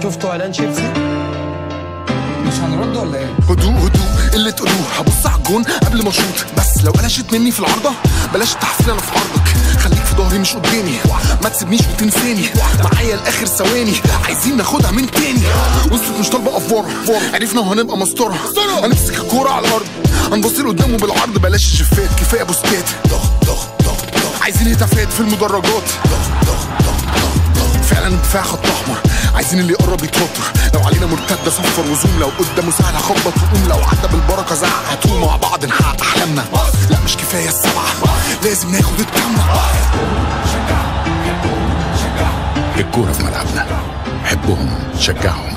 شفتوا اعلان شيبسي مش هنرد ولا ايه؟ هدوء هدوء اللي تقولوه هبص على الجون قبل ما اشوط بس لو قلشت مني في العارضه بلاش تحفيل انا في عرضك خليك في ظهري مش قدامي ما تسيبنيش وتنساني معايا لاخر ثواني عايزين ناخدها من تاني وصلت مش طالبه افوره عرفنا وهنبقى مسطره هنمسك الكوره على الارض هنبص لقدامه بالعرض بلاش الشفات كفايه بوستات ضغط ضغط ضغط ضغط عايزين هتافات في المدرجات ضغط ضغط ضغط ضغط فعلا دفاع خط احمر عايزين اللي يقرب يتوتر لو علينا مرتده صفر وزوم لو قدامه سهل هخبط وقوم لو عدى بالبركه زعق هتقوم مع بعض نحقق احلامنا لا مش كفايه السبعه لازم ناخد التامنه الكورة في ملعبنا حبهم شجعهم